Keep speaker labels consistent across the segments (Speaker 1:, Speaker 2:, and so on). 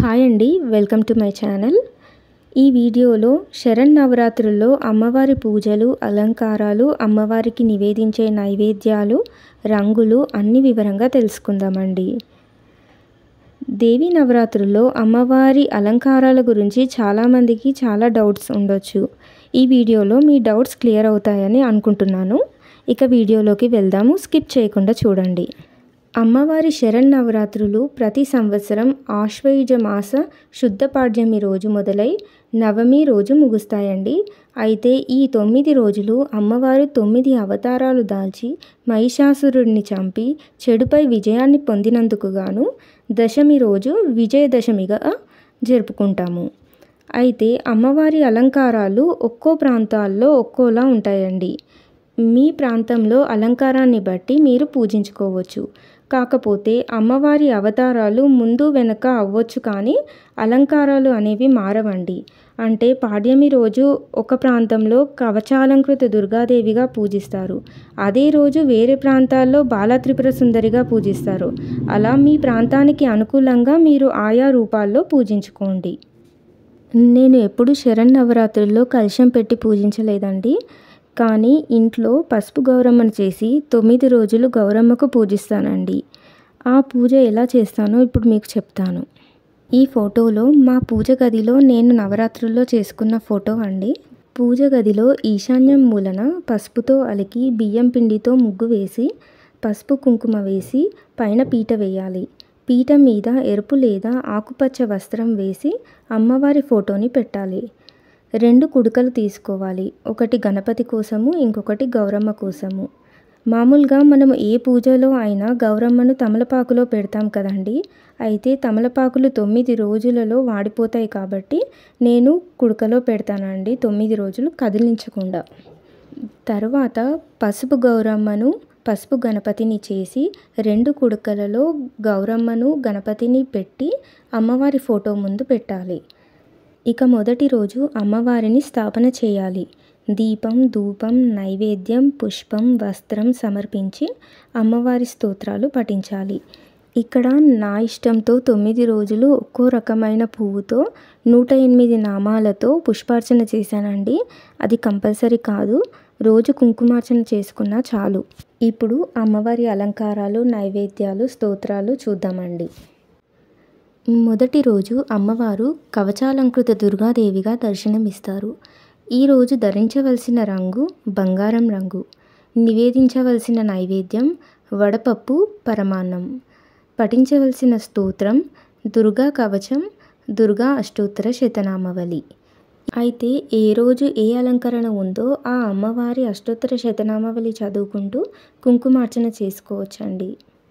Speaker 1: hi అండి welcome to my channel ఈ వీడియోలో శరణ్ నవరాత్రుల్లో అమ్మవారి పూజలు అలంకారాలు అమ్మవారికి నివేదించే నైవేద్యాలు రంగులు అన్ని వివరంగా తెలుసుకుందామండి దేవీ నవరాత్రుల్లో అమ్మవారి అలంకారాల గురించి చాలామందికి చాలా డౌట్స్ ఉండొచ్చు ఈ వీడియోలో మీ డౌట్స్ క్లియర్ అవుతాయని అనుకుంటున్నాను ఇక వీడియోలోకి వెళ్దాము స్కిప్ చేయకుండా చూడండి అమ్మవారి శరణ్ నవరాత్రులు ప్రతి సంవత్సరం ఆశ్వయుజ మాస శుద్ధ పాడ్యమి రోజు మొదలై నవమి రోజు ముగుస్తాయండి అయితే ఈ తొమ్మిది రోజులు అమ్మవారు తొమ్మిది అవతారాలు దాల్చి మహిషాసురుడిని చంపి చెడుపై విజయాన్ని పొందినందుకు గాను దశమి రోజు విజయదశమిగా జరుపుకుంటాము అయితే అమ్మవారి అలంకారాలు ఒక్కో ప్రాంతాల్లో ఒక్కోలా ఉంటాయండి మీ ప్రాంతంలో అలంకారాన్ని బట్టి మీరు పూజించుకోవచ్చు కాకపోతే అమ్మవారి అవతారాలు ముందు వెనక అవ్వచ్చు కానీ అలంకారాలు అనేవి మారవండి అంటే పాడ్యమి రోజు ఒక ప్రాంతంలో కవచాలంకృత దుర్గాదేవిగా పూజిస్తారు అదే రోజు వేరే ప్రాంతాల్లో బాలత్రిపుర సుందరిగా పూజిస్తారు అలా మీ ప్రాంతానికి అనుకూలంగా మీరు ఆయా రూపాల్లో పూజించుకోండి నేను ఎప్పుడు శరణ్ నవరాత్రుల్లో కలశం పెట్టి పూజించలేదండి కానీ ఇంట్లో పసుపు గౌరమ్మను చేసి తొమ్మిది రోజులు గౌరమ్మకు పూజిస్తానండి ఆ పూజ ఎలా చేస్తానో ఇప్పుడు మీకు చెప్తాను ఈ ఫోటోలో మా పూజ గదిలో నేను నవరాత్రుల్లో చేసుకున్న ఫోటో అండి పూజ గదిలో ఈశాన్యం మూలన పసుపుతో అలికి బియ్యం పిండితో ముగ్గు వేసి పసుపు కుంకుమ వేసి పైన పీట వేయాలి పీట మీద ఎరుపు లేదా ఆకుపచ్చ వస్త్రం వేసి అమ్మవారి ఫోటోని పెట్టాలి రెండు కుడుకలు తీసుకోవాలి ఒకటి గణపతి కోసము ఇంకొకటి గౌరమ్మ కోసము మామూలుగా మనం ఏ పూజలో అయినా గౌరమ్మను తమలపాకులో పెడతాం కదండి అయితే తమలపాకులు తొమ్మిది రోజులలో వాడిపోతాయి కాబట్టి నేను కుడుకలో పెడతానండి తొమ్మిది రోజులు కదిలించకుండా తర్వాత పసుపు గౌరమ్మను పసుపు గణపతిని చేసి రెండు కుడుకలలో గౌరమ్మను గణపతిని పెట్టి అమ్మవారి ఫోటో ముందు పెట్టాలి ఇక మొదటి రోజు అమ్మవారిని స్థాపన చేయాలి దీపం ధూపం నైవేద్యం పుష్పం వస్త్రం సమర్పించి అమ్మవారి స్తోత్రాలు పఠించాలి ఇక్కడ నా ఇష్టంతో తొమ్మిది రోజులు ఒక్కో రకమైన పువ్వుతో నూట ఎనిమిది నామాలతో పుష్పార్చన చేశానండి అది కంపల్సరీ కాదు రోజు కుంకుమార్చన చేసుకున్నా చాలు ఇప్పుడు అమ్మవారి అలంకారాలు నైవేద్యాలు స్తోత్రాలు చూద్దామండి మొదటి రోజు అమ్మవారు కవచాలంకృత దుర్గాదేవిగా దర్శనమిస్తారు ఈరోజు ధరించవలసిన రంగు బంగారం రంగు నివేదించవలసిన నైవేద్యం వడపప్పు పరమాన్నం పఠించవలసిన స్తోత్రం దుర్గా కవచం దుర్గా అష్టోత్తర శతనామవళి అయితే ఏ రోజు ఏ అలంకరణ ఉందో ఆ అమ్మవారి అష్టోత్తర శతనామవళి చదువుకుంటూ కుంకుమార్చన చేసుకోవచ్చండి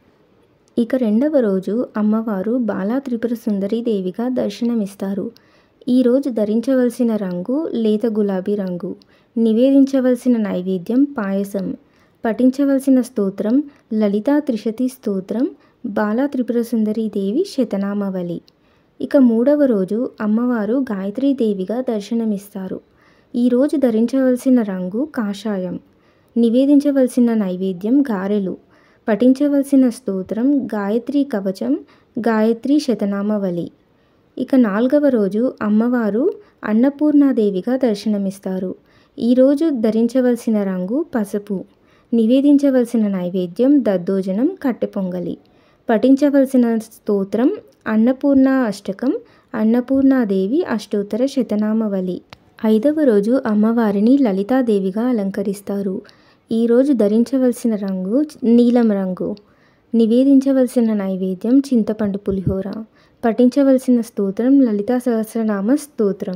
Speaker 1: ఇక రెండవ రోజు అమ్మవారు బాలా త్రిపుర సుందరీదేవిగా దర్శనమిస్తారు ఈరోజు ధరించవలసిన రంగు లేత గులాబీ రంగు నివేదించవలసిన నైవేద్యం పాయసం పఠించవలసిన స్తోత్రం లలితా త్రిశతి స్తోత్రం బాలా త్రిపుర సుందరీదేవి శతనామవళి ఇక మూడవ రోజు అమ్మవారు గాయత్రీదేవిగా దర్శనమిస్తారు ఈరోజు ధరించవలసిన రంగు కాషాయం నివేదించవలసిన నైవేద్యం గారెలు పఠించవలసిన స్తోత్రం గాయత్రి కవచం గాయత్రి శతనామవళి ఇక నాలుగవ రోజు అమ్మవారు అన్నపూర్ణాదేవిగా దర్శనమిస్తారు ఈరోజు ధరించవలసిన రంగు పసుపు నివేదించవలసిన నైవేద్యం దద్దోజనం కట్టె పొంగలి పఠించవలసిన స్తోత్రం అన్నపూర్ణ అష్టకం అన్నపూర్ణాదేవి అష్టోత్తర శతనామవళి ఐదవ రోజు అమ్మవారిని లలితాదేవిగా అలంకరిస్తారు ఈరోజు ధరించవలసిన రంగు నీలం రంగు నివేదించవలసిన నైవేద్యం చింతపండు పులిహోర పఠించవలసిన స్తోత్రం లలితా సహస్రనామ స్తోత్రం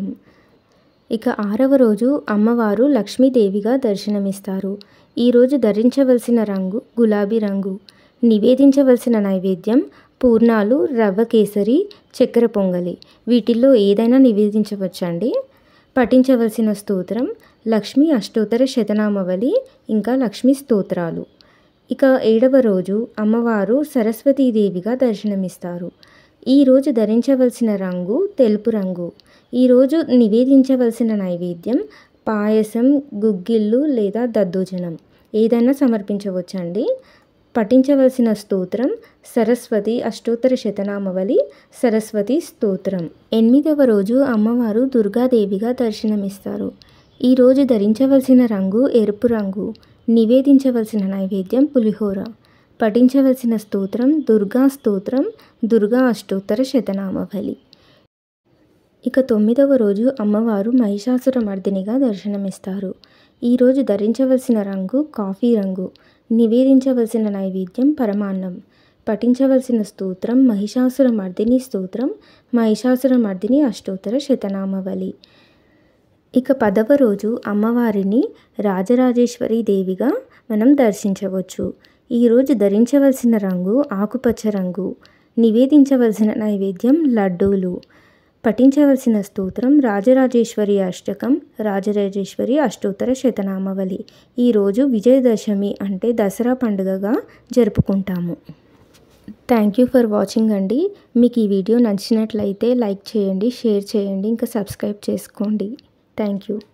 Speaker 1: ఇక ఆరవ రోజు అమ్మవారు లక్ష్మీదేవిగా దర్శనమిస్తారు ఈరోజు ధరించవలసిన రంగు గులాబీ రంగు నివేదించవలసిన నైవేద్యం పూర్ణాలు రవ్వ కేసరి చక్కెర పొంగలి వీటిల్లో ఏదైనా నివేదించవచ్చండి పఠించవలసిన స్తోత్రం లక్ష్మీ అష్టోత్తర శతనామవళి ఇంకా లక్ష్మీ స్తోత్రాలు ఇక ఏడవ రోజు అమ్మవారు సరస్వతీదేవిగా దర్శనమిస్తారు ఈరోజు ధరించవలసిన రంగు తెలుపు రంగు ఈరోజు నివేదించవలసిన నైవేద్యం పాయసం గుగ్గిళ్ళు లేదా దద్దోజనం ఏదైనా సమర్పించవచ్చండి పఠించవలసిన స్తోత్రం సరస్వతి అష్టోత్తర శతనామవళి సరస్వతి స్తోత్రం ఎనిమిదవ రోజు అమ్మవారు దుర్గాదేవిగా దర్శనమిస్తారు ఈరోజు ధరించవలసిన రంగు ఎరుపు రంగు నివేదించవలసిన నైవేద్యం పులిహోర పఠించవలసిన స్తోత్రం దుర్గా స్తోత్రం దుర్గా అష్టోత్తర శతనామవళి ఇక తొమ్మిదవ రోజు అమ్మవారు మహిషాసుర మర్దినిగా దర్శనమిస్తారు ఈరోజు ధరించవలసిన రంగు కాఫీ రంగు నివేదించవలసిన నైవేద్యం పరమాన్నం పఠించవలసిన స్తోత్రం మహిషాసుర మర్దిని స్తోత్రం మహిషాసుర మర్దిని అష్టోత్తర శతనామవళి ఇక పదవ రోజు అమ్మవారిని రాజరాజేశ్వరి దేవిగా మనం దర్శించవచ్చు ఈరోజు ధరించవలసిన రంగు ఆకుపచ్చ రంగు నివేదించవలసిన నైవేద్యం లడ్డూలు పఠించవలసిన స్తోత్రం రాజరాజేశ్వరి అష్టకం రాజరాజేశ్వరి అష్టోత్తర శతనామవళి ఈరోజు విజయదశమి అంటే దసరా పండుగగా జరుపుకుంటాము థ్యాంక్ యూ ఫర్ వాచింగ్ అండి మీకు ఈ వీడియో నచ్చినట్లయితే లైక్ చేయండి షేర్ చేయండి ఇంకా సబ్స్క్రైబ్ చేసుకోండి థ్యాంక్ యూ